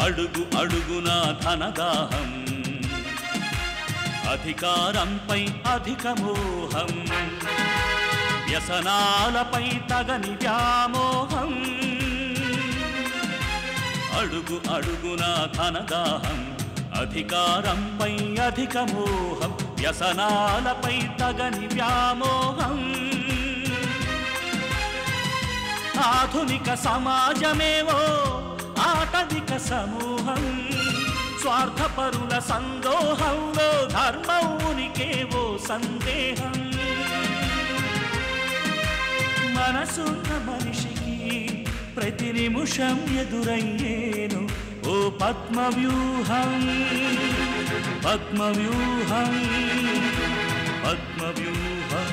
అడుగు అడుగున ధనదాహం అధికారంపై అధిక మోహం వ్యసనాలపై తగని వ్యామోహం అడుగు అడుగున ధనదాహం అధికారంపై అధిక మోహం వ్యసనాలపై తగని వ్యామోహం ఆధునిక సమాజమేవో ఆటవిక సమూహం స్వార్థపరుల సందోహంలో ధర్మం ఉనికేవో సందేహం మనసున్న మనిషికి ప్రతి నిమిషం ఎదురయ్యేను ఓ పద్మవ్యూహం పద్మవ్యూహం పద్మవ్యూహం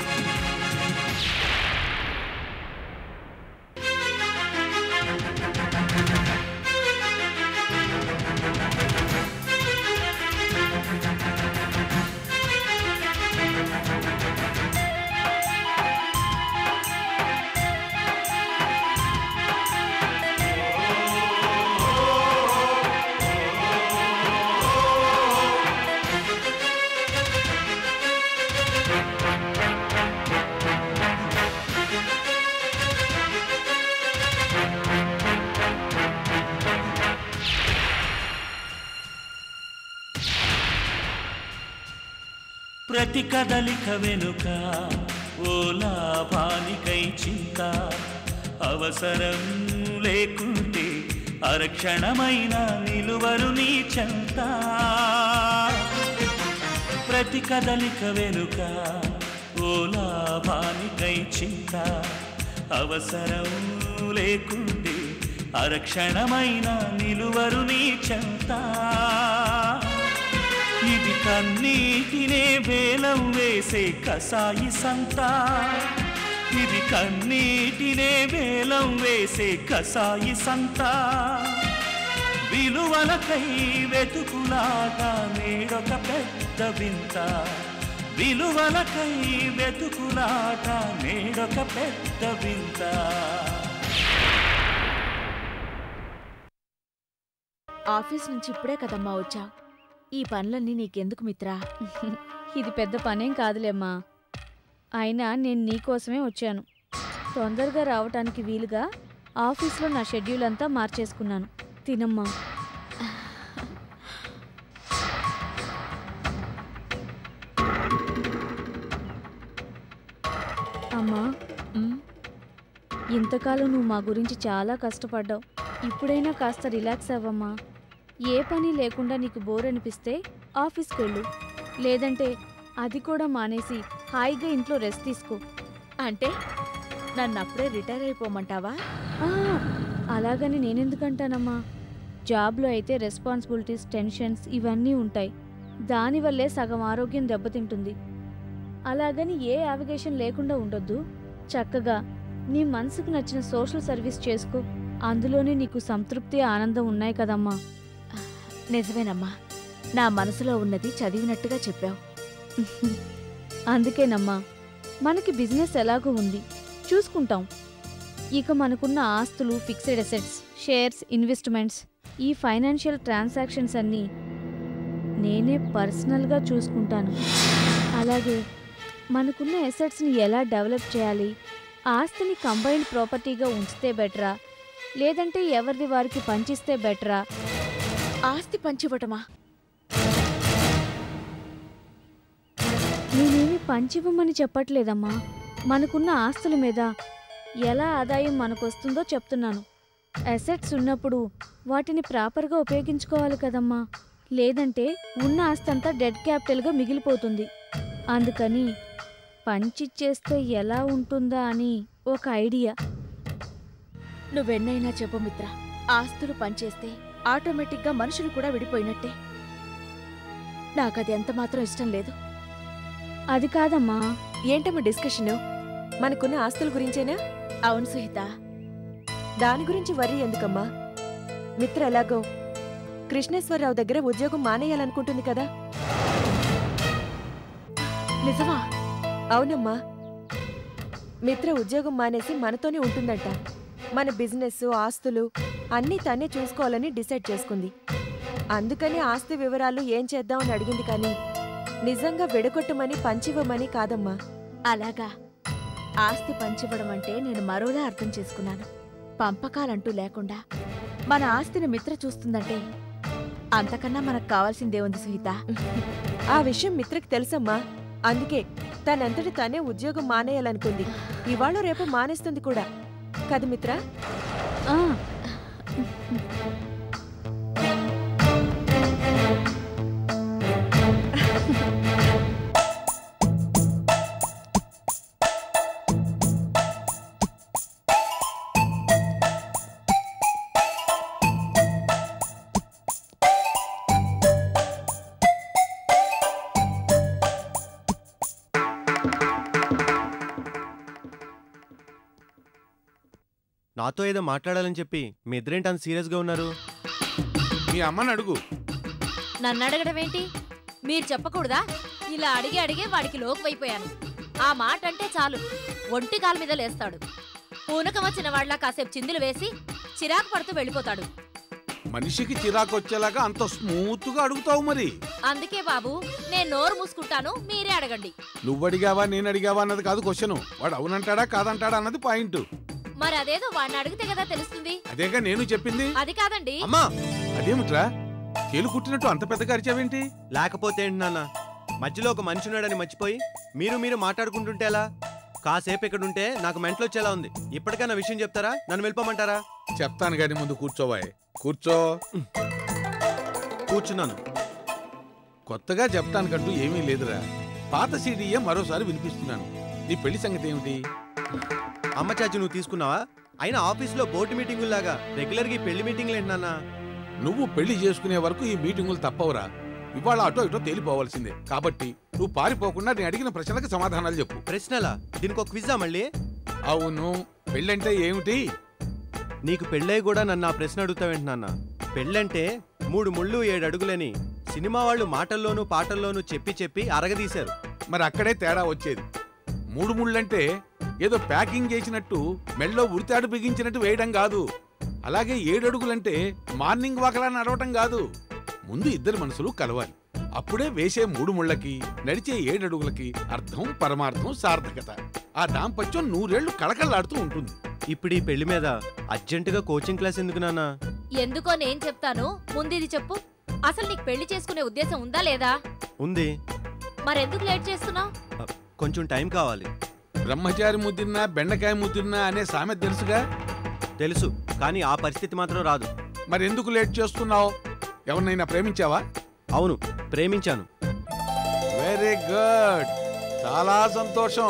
ప్రతి కదలిక వెనుక ఓ లాభానికై చింత అవసరం లేకుంటే అరక్షణమైన నిలువరు నీ చెంత ప్రతి కదలిక వెనుక ఓ లాభానికై చింత అవసరం లేకుంటే అరక్షణమైన నిలువరు నీ చెంత ఇది కన్నీటినే వేలం వేసే కసాయి సంత ఇది కన్నీటినే వేలం వేసే కసాయి సంత విలువలకై వెతుకులాట నేడొక పెద్ద వింత విలువలకై వెతుకులాట నేడొక పెద్ద వింత ఆఫీస్ నుంచి ఇప్పుడే కదమ్మా వచ్చా ఈ పనులన్నీ నీకెందుకు మిత్రా ఇది పెద్ద పనేం కాదులేమ్మా అయినా నేను నీకోసమే వచ్చాను తొందరగా రావటానికి వీలుగా ఆఫీస్లో నా షెడ్యూల్ అంతా మార్చేసుకున్నాను తినమ్మా అమ్మా ఉమ్, ఇంతకాలం నువ్వు మా గురించి చాలా కష్టపడ్డావు ఇప్పుడైనా కాస్త రిలాక్స్ అవ్వమ్మా ఏ పని లేకుండా నీకు బోర్ అనిపిస్తే ఆఫీస్కి వెళ్ళు లేదంటే అది కూడా మానేసి హాయిగా ఇంట్లో రెస్ట్ తీసుకో అంటే నన్ను అప్పుడే రిటైర్ అయిపోమంటావా ఆ, అలాగని నేనెందుకంటానమ్మా జాబ్లో అయితే రెస్పాన్సిబిలిటీస్ టెన్షన్స్ ఇవన్నీ ఉంటాయి దానివల్లే సగం ఆరోగ్యం దెబ్బతింటుంది అలాగని ఏ యావిగేషన్ లేకుండా ఉండొద్దు చక్కగా నీ మనసుకు నచ్చిన సోషల్ సర్వీస్ చేసుకో అందులోనే నీకు సంతృప్తి ఆనందం ఉన్నాయి కదమ్మా నిజమేనమ్మా నా మనసులో ఉన్నది చదివినట్టుగా చెప్పావు అందుకేనమ్మా మనకి బిజినెస్ ఎలాగో ఉంది చూసుకుంటాం ఇక మనకున్న ఆస్తులు ఫిక్స్డ్ అసెట్స్ షేర్స్ ఇన్వెస్ట్మెంట్స్ ఈ ఫైనాన్షియల్ ట్రాన్సాక్షన్స్ అన్నీ నేనే పర్సనల్గా చూసుకుంటాను అలాగే మనకున్న అసెట్స్ని ఎలా డెవలప్ చేయాలి ఆస్తిని కంబైన్డ్ ప్రాపర్టీగా ఉంచితే బెటరా లేదంటే ఎవరిది వారికి పంచిస్తే బెటరా ఆస్తి పంచివ్వటమా నేనేమి పంచివ్వమని చెప్పట్లేదమ్మా మనకున్న ఆస్తుల మీద ఎలా ఆదాయం మనకొస్తుందో చెప్తున్నాను అసెట్స్ ఉన్నప్పుడు వాటిని ప్రాపర్గా ఉపయోగించుకోవాలి కదమ్మా లేదంటే ఉన్న ఆస్తి అంతా డెడ్ క్యాపిటల్గా మిగిలిపోతుంది అందుకని పంచిచ్చేస్తే ఎలా ఉంటుందా అని ఒక ఐడియా నువ్వెన్నైనా చెప్పు మిత్ర ఆస్తులు పంచేస్తే ఆటోమేటిక్గా మనుషులు కూడా విడిపోయినట్టే నాకది ఎంత మాత్రం ఇష్టం లేదు అది కాదమ్మా ఏంటమ్మా డిస్కషన్ మనకున్న ఆస్తుల గురించేనా అవును సుహిత దాని గురించి వర్రీ ఎందుకమ్మా మిత్ర ఎలాగో కృష్ణేశ్వరరావు దగ్గర ఉద్యోగం మానేయాలనుకుంటుంది కదా నిజమా అవునమ్మా మిత్ర ఉద్యోగం మానేసి మనతోనే ఉంటుందంట మన బిజినెస్ ఆస్తులు అన్నీ తనే చూసుకోవాలని డిసైడ్ చేసుకుంది అందుకని ఆస్తి వివరాలు ఏం చేద్దామని అడిగింది కానీ నిజంగా విడగొట్టమని పంచివ్వమని కాదమ్మా అలాగా ఆస్తి పంచివ్వడం అంటే నేను మరోలా అర్థం చేసుకున్నాను పంపకాలంటూ లేకుండా మన ఆస్తిని మిత్ర చూస్తుందంటే అంతకన్నా మనకు కావాల్సిందేముంది సుహిత ఆ విషయం మిత్రకి తెలుసమ్మా అందుకే తనంతటి తనే ఉద్యోగం మానేయాలనుకుంది ఇవాళ రేపు మానేస్తుంది కూడా కదా మిత్ర ఆ, నాతో ఏదో మాట్లాడాలని చెప్పి మీ ఇద్దరేంటి అంత సీరియస్గా ఉన్నారు మీ అమ్మని అడుగు నన్ను అడగడం ఏంటి మీరు చెప్పకూడదా ఇలా అడిగి అడిగే వాడికి లోకువైపోయాను ఆ మాట అంటే చాలు ఒంటి కాలు మీద లేస్తాడు పూనకం వచ్చిన వాళ్ళ కాసేపు చిందులు వేసి చిరాకు పడుతూ వెళ్ళిపోతాడు మనిషికి చిరాకు వచ్చేలాగా అంత స్మూత్ గా అడుగుతావు మరి అందుకే బాబు నేను నోరు మూసుకుంటాను మీరే అడగండి నువ్వు అడిగావా నేను అడిగావా అన్నది కాదు క్వశ్చన్ వాడు అవునంటాడా కాదంటాడా అన్నది పాయింట్ మరి అదేదో వాడిని అడిగితే కదా తెలుస్తుంది అదేగా నేను చెప్పింది అది కాదండి అమ్మా అదేమిట్రా తేలు కుట్టినట్టు అంత పెద్దగా అరిచావేంటి లేకపోతే ఏంటి నాన్న మధ్యలో ఒక మనిషి ఉన్నాడని మర్చిపోయి మీరు మీరు మాట్లాడుకుంటుంటే ఎలా కాసేపు ఇక్కడ ఉంటే నాకు మెంట్లో వచ్చేలా ఉంది ఇప్పటికైనా విషయం చెప్తారా నన్ను వెళ్ళిపోమంటారా చెప్తాను గాని ముందు కూర్చోవాయ్ కూర్చో కూర్చున్నాను కొత్తగా చెప్తానికంటూ ఏమీ లేదురా పాత సీడీఏ మరోసారి వినిపిస్తున్నాను నీ పెళ్లి సంగతి ఏమిటి అమ్మ చాచి నువ్వు తీసుకున్నావా అయినా ఆఫీస్లో బోర్డు మీటింగుల్లాగా రెగ్యులర్గా ఈ పెళ్లి మీటింగ్లు ఏంటి నాన్న నువ్వు పెళ్లి చేసుకునే వరకు ఈ మీటింగులు తప్పవురా ఇవాళ అటో ఇటో తేలిపోవాల్సిందే కాబట్టి నువ్వు పారిపోకుండా నేను అడిగిన ప్రశ్నలకు సమాధానాలు చెప్పు ప్రశ్నలా దీనికి ఒక క్విజా మళ్ళీ అవును పెళ్ళంటే ఏమిటి నీకు పెళ్ళై కూడా నన్ను ఆ ప్రశ్న అడుగుతావేంటి నాన్న పెళ్ళంటే మూడు ముళ్ళు ఏడు అడుగులని సినిమా వాళ్ళు మాటల్లోనూ పాటల్లోనూ చెప్పి చెప్పి అరగదీశారు మరి అక్కడే తేడా వచ్చేది మూడు ముళ్ళంటే ఏదో ప్యాకింగ్ చేసినట్టు మెళ్ళో ఉరితాడు బిగించినట్టు వేయడం కాదు అలాగే ఏడడుగులంటే మార్నింగ్ వాకలా నడవటం కాదు ముందు ఇద్దరు మనసులు కలవాలి అప్పుడే వేసే మూడు ముళ్ళకి నడిచే ఏడడుగులకి అర్థం పరమార్థం సార్థకత ఆ దాంపత్యం నూరేళ్లు కళకళలాడుతూ ఉంటుంది ఇప్పుడు ఈ పెళ్లి మీద అర్జెంటుగా కోచింగ్ క్లాస్ ఎందుకు నాన్న ఎందుకో నేను చెప్తాను ముందిది చెప్పు అసలు నీకు పెళ్లి చేసుకునే ఉద్దేశం ఉందా లేదా ఉంది మరెందుకు లేట్ చేస్తున్నావు కొంచెం టైం కావాలి బ్రహ్మచారి ముద్దిన్నా బెండకాయ ముద్దిన్నా అనే సామెత తెలుసుగా తెలుసు కానీ ఆ పరిస్థితి మాత్రం రాదు మరి ఎందుకు లేట్ చేస్తున్నావు ఎవరినైనా ప్రేమించావా అవును ప్రేమించాను వెరీ గుడ్ చాలా సంతోషం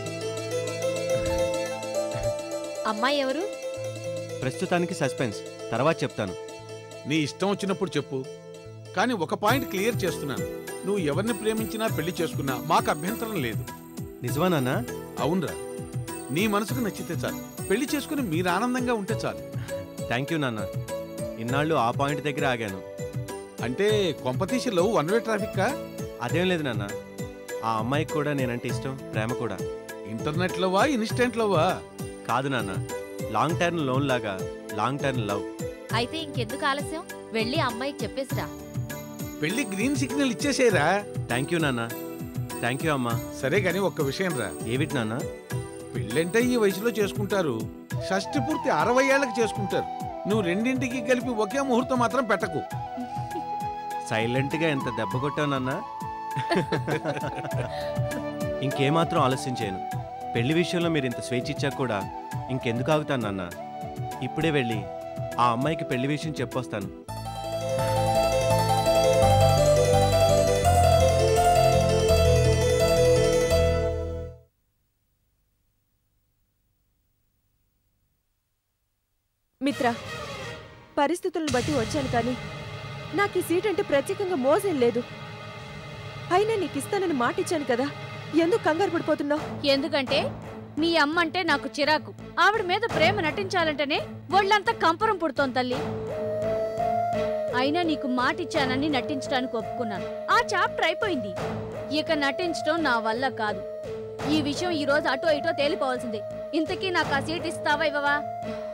అమ్మాయి ఎవరు ప్రస్తుతానికి సస్పెన్స్ తర్వాత చెప్తాను నీ ఇష్టం వచ్చినప్పుడు చెప్పు కానీ ఒక పాయింట్ క్లియర్ చేస్తున్నాను నువ్వు ఎవరిని ప్రేమించినా పెళ్లి చేసుకున్నా మాకు అభ్యంతరం లేదు నిజమా నాన్న అవునరా నీ మనసుకు నచ్చితే చాలు పెళ్లి చేసుకుని మీరు ఆనందంగా ఉంటే చాలు థ్యాంక్ యూ నాన్న ఇన్నాళ్ళు ఆ పాయింట్ దగ్గర ఆగాను అంటే కొంపతీసి లవ్ వన్ వే ట్రాఫిక్ అదేం లేదు నాన్న ఆ అమ్మాయికి కూడా నేనంటే ఇష్టం ప్రేమ కూడా ఇంటర్నెట్ లవ్వా ఇన్స్టెంట్ లవ్వా కాదు నాన్న లాంగ్ టర్మ్ లోన్ లాగా లాంగ్ టర్మ్ లవ్ అయితే ఇంకెందుకు ఆలస్యం వెళ్ళి ఆ అమ్మాయికి చెప్పేసిరా పెళ్లి గ్రీన్ సిగ్నల్ ఇచ్చేసేరా థ్యాంక్ యూ నాన్న థ్యాంక్ యూ అమ్మా సరే గాని ఒక్క విషయం రా ఏమిటి నాన్న పెళ్ళంటే ఈ వయసులో చేసుకుంటారు షష్టి పూర్తి అరవై ఏళ్ళకి చేసుకుంటారు నువ్వు రెండింటికి కలిపి ఒకే ముహూర్తం మాత్రం పెట్టకు సైలెంట్గా ఎంత దెబ్బ కొట్టావు నాన్న ఇంకేమాత్రం ఆలస్యం చేయను పెళ్లి విషయంలో మీరు ఇంత స్వేచ్ఛ ఇచ్చాక కూడా ఇంకెందుకు ఆగుతాను నాన్న ఇప్పుడే వెళ్ళి ఆ అమ్మాయికి పెళ్లి విషయం చెప్పొస్తాను మిత్ర పరిస్థితులను బట్టి వచ్చాను కానీ నాకు ఈ సీట్ అంటే ప్రత్యేకంగా మోజేం లేదు అయినా నీకు ఇస్తానని మాట ఇచ్చాను కదా ఎందుకు కంగారు పడిపోతున్నావు ఎందుకంటే మీ అమ్మ అంటే నాకు చిరాకు ఆవిడ మీద ప్రేమ నటించాలంటేనే ఒళ్ళంతా కంపరం పుడుతోంది తల్లి అయినా నీకు మాట ఇచ్చానని నటించడానికి ఒప్పుకున్నాను ఆ చాప్టర్ అయిపోయింది ఇక నటించడం నా వల్ల కాదు ఈ విషయం ఈ రోజు అటో ఇటో తేలిపోవాల్సిందే ఇంతకీ నాకు ఆ సీట్ ఇస్తావా ఇవ్వవా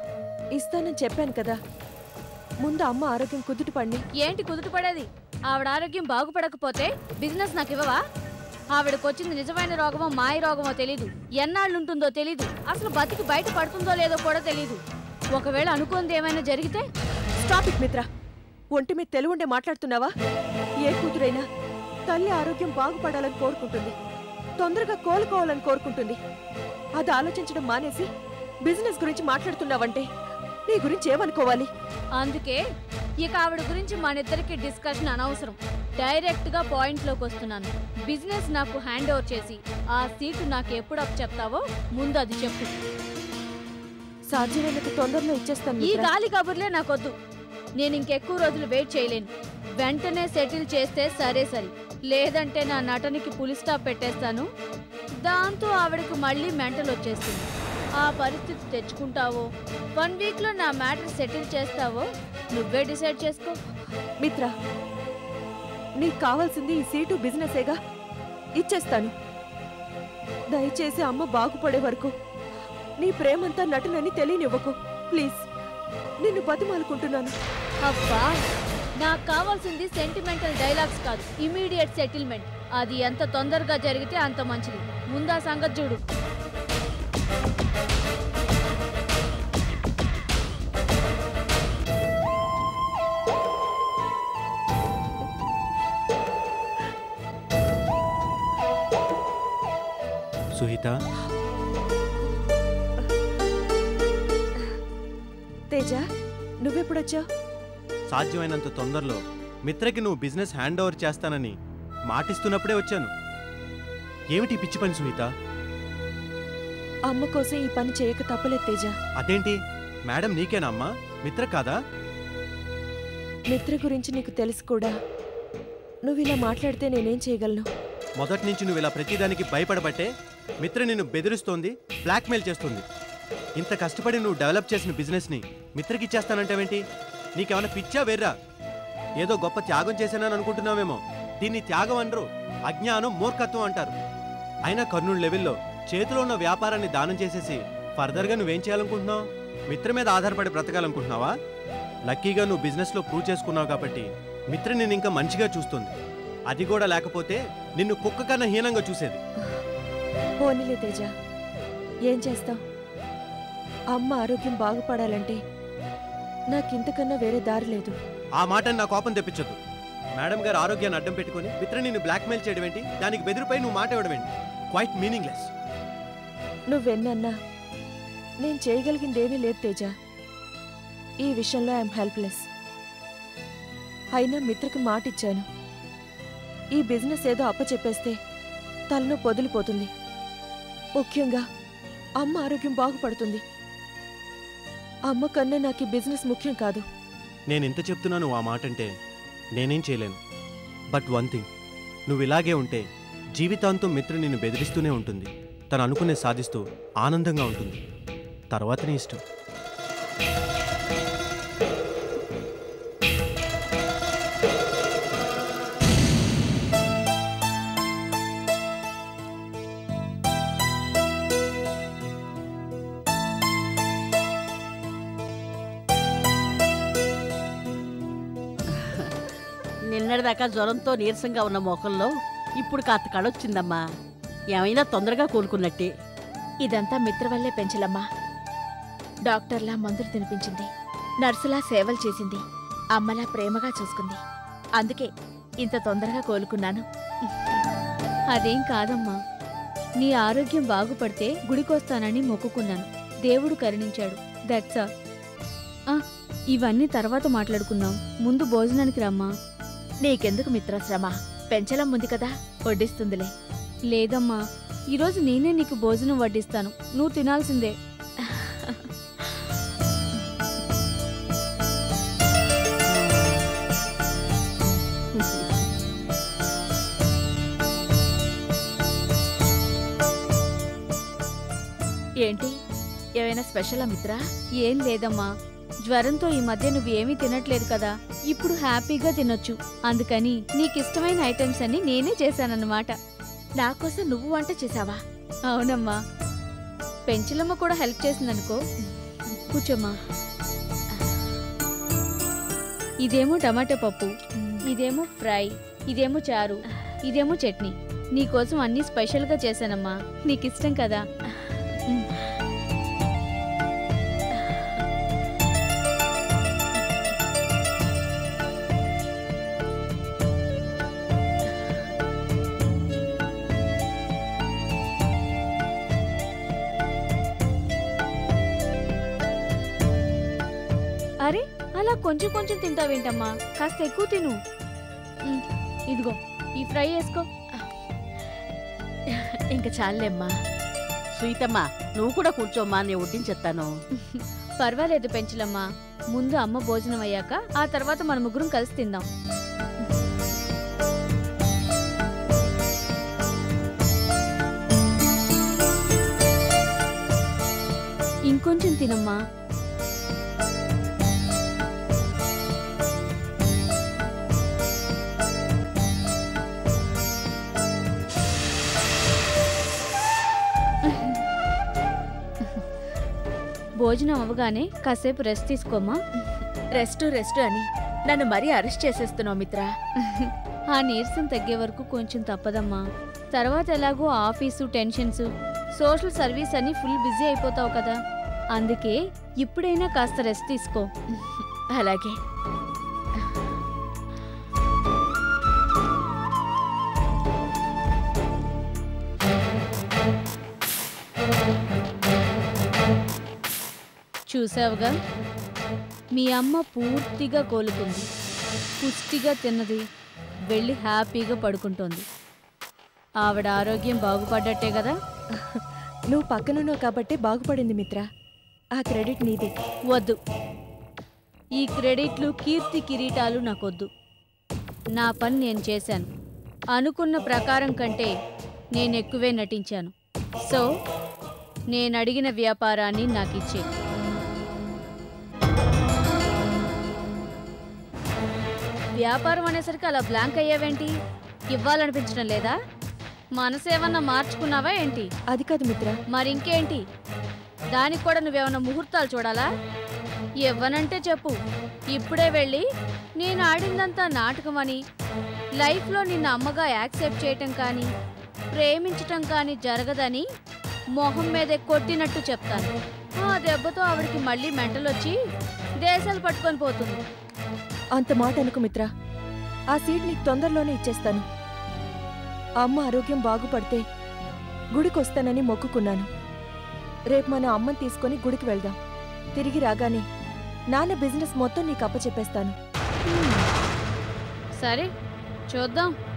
ఇస్తానని చెప్పాను కదా ముందు అమ్మ ఆరోగ్యం కుదుట పడిని ఏంటి కుదుట పడేది ఆవిడ ఆరోగ్యం బాగుపడకపోతే బిజినెస్ నాకు ఇవ్వవా ఆవిడకొచ్చింది నిజమైన రోగమో మాయ రోగమో తెలీదు ఎన్నాళ్ళుంటుందో తెలీదు అసలు బతికి బయట పడుతుందో లేదో కూడా తెలీదు ఒకవేళ అనుకోంది ఏమైనా జరిగితే స్టాప్ ఇట్ మిత్ర ఒంటి మీద తెలుగుండే మాట్లాడుతున్నావా ఏ కూతురైనా తల్లి ఆరోగ్యం బాగుపడాలని కోరుకుంటుంది తొందరగా కోలుకోవాలని కోరుకుంటుంది అది ఆలోచించడం మానేసి బిజినెస్ గురించి మాట్లాడుతున్నావంటే నీ గురించి ఏమనుకోవాలి అందుకే ఇక ఆవిడ గురించి మనిద్దరికి డిస్కషన్ అనవసరం డైరెక్ట్ గా పాయింట్ లోకి వస్తున్నాను బిజినెస్ నాకు హ్యాండ్ ఓవర్ చేసి ఆ సీటు నాకు ఎప్పుడు అప్ చెప్తావో ముందు అది చెప్పు సాధ్యమైనంత తొందరలో ఇచ్చేస్తాను ఈ మిత్ర. గాలి కబుర్లే నాకొద్దు నేను ఇంకెక్కువ రోజులు వెయిట్ చేయలేను వెంటనే సెటిల్ చేస్తే సరే సరి లేదంటే నా నటనకి పులి స్టాప్ పెట్టేస్తాను దాంతో ఆవిడకి మళ్ళీ మెంటల్ వచ్చేస్తుంది ఆ పరిస్థితి తెచ్చుకుంటావో వన్ వీక్లో నా మ్యాటర్ సెటిల్ చేస్తావో నువ్వే డిసైడ్ చేసుకో మిత్ర నీకు కావాల్సింది ఈ సీటు బిజినెసేగా ఇచ్చేస్తాను దయచేసి అమ్మ బాగుపడే వరకు నీ ప్రేమంతా నటనని తెలియనివ్వకు ప్లీజ్ నిన్ను బతిమాలుకుంటున్నాను అబ్బా నాకు కావాల్సింది సెంటిమెంటల్ డైలాగ్స్ కాదు ఇమీడియట్ సెటిల్మెంట్ అది ఎంత తొందరగా జరిగితే అంత మంచిది ముందా సంగతి చూడు సుహిత తేజ నువ్వెప్పుడొచ్చావు సాధ్యమైనంత తొందరలో మిత్రకి నువ్వు బిజినెస్ హ్యాండ్ ఓవర్ చేస్తానని మాటిస్తున్నప్పుడే వచ్చాను ఏమిటి ఈ పిచ్చి పని సుహిత అమ్మ కోసం ఈ పని చేయక తప్పలేదు తేజ అదేంటి మేడం నీకేనా అమ్మా మిత్ర కాదా మిత్ర గురించి నీకు తెలుసు కూడా నువ్వు ఇలా మాట్లాడితే నేనేం చేయగలను మొదటి నుంచి నువ్వు ఇలా ప్రతిదానికి భయపడబట్టే మిత్ర నిన్ను బెదిరిస్తోంది బ్లాక్మెయిల్ చేస్తుంది ఇంత కష్టపడి నువ్వు డెవలప్ చేసిన బిజినెస్ని మిత్రకి ఇచ్చేస్తానంటావేంటి నీకేమైనా పిచ్చా వేర్రా ఏదో గొప్ప త్యాగం చేశానని అనుకుంటున్నావేమో దీన్ని త్యాగం అనరు అజ్ఞానం మూర్ఖత్వం అంటారు అయినా కర్నూలు లెవెల్లో చేతిలో ఉన్న వ్యాపారాన్ని దానం చేసేసి ఫర్దర్గా నువ్వేం చేయాలనుకుంటున్నావు మిత్ర మీద ఆధారపడి బ్రతకాలనుకుంటున్నావా లక్కీగా నువ్వు బిజినెస్లో ప్రూవ్ చేసుకున్నావు కాబట్టి మిత్ర నిన్ను ఇంకా మంచిగా చూస్తుంది అది కూడా లేకపోతే నిన్ను కుక్క కన్నా హీనంగా చూసేది పోనీలే తేజ ఏం చేస్తాం అమ్మ ఆరోగ్యం బాగుపడాలంటే నాకింతకన్నా వేరే దారి లేదు ఆ మాటని నా కోపం తెప్పించొద్దు మేడం గారు ఆరోగ్యాన్ని అడ్డం పెట్టుకొని మిత్ర నిన్ను బ్లాక్మెయిల్ చేయడం ఏంటి దానికి బెదిరిపై నువ్వు మాట ఇవ్వడం ఏంటి క్వైట్ మీనింగ్లెస్ నువ్వెన్నన్నా నేను చేయగలిగిందేమీ లేదు తేజ ఈ విషయంలో ఐఎమ్ హెల్ప్లెస్ అయినా మిత్రకి మాట ఇచ్చాను ఈ బిజినెస్ ఏదో అప్పచెప్పేస్తే తలను పొదిలిపోతుంది ముఖ్యంగా అమ్మ ఆరోగ్యం బాగుపడుతుంది అమ్మ కన్నా నాకు ఈ బిజినెస్ ముఖ్యం కాదు నేను ఎంత చెప్తున్నా నువ్వు ఆ మాట అంటే నేనేం చేయలేను బట్ వన్ థింగ్ నువ్వు ఇలాగే ఉంటే జీవితాంతం మిత్ర నిన్ను బెదిరిస్తూనే ఉంటుంది తను అనుకునే సాధిస్తూ ఆనందంగా ఉంటుంది తర్వాత నీ ఇష్టం నిన్నటిదాకా జ్వరంతో నీరసంగా ఉన్న మొఖంలో ఇప్పుడు కాస్త కళొచ్చిందమ్మా ఏమైనా తొందరగా కోలుకున్నట్టే ఇదంతా మిత్ర వల్లే పెంచలమ్మా డాక్టర్లా మందులు తినిపించింది నర్సులా సేవలు చేసింది అమ్మలా ప్రేమగా చూసుకుంది అందుకే ఇంత తొందరగా కోలుకున్నాను అదేం కాదమ్మా నీ ఆరోగ్యం బాగుపడితే గుడికొస్తానని మొక్కుకున్నాను దేవుడు కరుణించాడు దట్స్ ఆల్ ఇవన్నీ తర్వాత మాట్లాడుకుందాం ముందు భోజనానికి రమ్మా నీకెందుకు మిత్రశ్రమ పెంచలం ఉంది కదా వడ్డిస్తుందిలే లేదమ్మా ఈరోజు నేనే నీకు భోజనం వడ్డిస్తాను నువ్వు తినాల్సిందే ఏంటి ఏమైనా స్పెషలా మిత్ర ఏం లేదమ్మా జ్వరంతో ఈ మధ్య నువ్వు ఏమీ తినట్లేదు కదా ఇప్పుడు హ్యాపీగా తినొచ్చు అందుకని నీకిష్టమైన ఐటమ్స్ అన్ని నేనే చేశానన్నమాట నా కోసం నువ్వు వంట చేసావా అవునమ్మా పెంచలమ్మ కూడా హెల్ప్ చేసిందనుకో కూర్చోమ్మా ఇదేమో టమాటా పప్పు ఇదేమో ఫ్రై ఇదేమో చారు ఇదేమో చట్నీ నీకోసం అన్నీ స్పెషల్గా చేశానమ్మా నీకు ఇష్టం కదా మ్. అరే అలా కొంచెం కొంచెం తింటావేంటమ్మా కాస్త ఎక్కువ తిను మ్, ఇదిగో ఈ ఫ్రై వేసుకో ఇంకా చాలేమ్మా సునీతమ్మ నువ్వు కూడా కూర్చోమ్మా నేను వడ్డించేస్తాను పర్వాలేదు పెంచలమ్మా ముందు అమ్మ భోజనం అయ్యాక ఆ తర్వాత మన ముగ్గురం కలిసి తిందాం ఇంకొంచెం తినమ్మా భోజనం అవ్వగానే కాసేపు రెస్ట్ తీసుకోమ్మా రెస్ట్ రెస్ట్ అని నన్ను మరీ అరెస్ట్ చేసేస్తున్నావు మిత్ర ఆ నీరసం తగ్గే వరకు కొంచెం తప్పదమ్మా తర్వాత ఎలాగో ఆఫీసు టెన్షన్స్ సోషల్ సర్వీస్ అని ఫుల్ బిజీ అయిపోతావు కదా అందుకే ఇప్పుడైనా కాస్త రెస్ట్ తీసుకో అలాగే చూసావుగా మీ అమ్మ పూర్తిగా కోలుకుంది పుష్టిగా తిన్నది వెళ్ళి హ్యాపీగా పడుకుంటోంది ఆవిడ ఆరోగ్యం బాగుపడ్డట్టే కదా నువ్వు పక్కనున్నావు కాబట్టి బాగుపడింది మిత్ర ఆ క్రెడిట్ నీదే వద్దు ఈ క్రెడిట్లు కీర్తి కిరీటాలు నాకొద్దు నా పని నేను చేశాను అనుకున్న ప్రకారం కంటే నేను ఎక్కువే నటించాను సో నేను అడిగిన వ్యాపారాన్ని నాకు ఇచ్చే వ్యాపారం అనేసరికి అలా బ్లాంక్ అయ్యావేంటి ఇవ్వాలనిపించడం లేదా మనసేమన్నా మార్చుకున్నావా ఏంటి అది కాదు మిత్ర మరి ఇంకేంటి దానికి కూడా నువ్వేమన్నా ముహూర్తాలు చూడాలా ఇవ్వనంటే చెప్పు ఇప్పుడే వెళ్ళి నేను ఆడిందంతా నాటకమని లైఫ్లో నిన్న అమ్మగా యాక్సెప్ట్ చేయటం కానీ ప్రేమించటం కానీ జరగదని మొహం మీదే కొట్టినట్టు చెప్తాను ఆ దెబ్బతో ఆవిడకి మళ్ళీ మెంటలొచ్చి దేశాలు పట్టుకొని పోతుంది అంత మాట అనుకు మిత్ర ఆ సీట్ నీకు తొందరలోనే ఇచ్చేస్తాను అమ్మ ఆరోగ్యం బాగుపడితే గుడికి వస్తానని మొక్కుకున్నాను రేపు మన అమ్మని తీసుకొని గుడికి వెళ్దాం తిరిగి రాగానే నాన్న బిజినెస్ మొత్తం నీకు అప్పచెప్పేస్తాను సరే చూద్దాం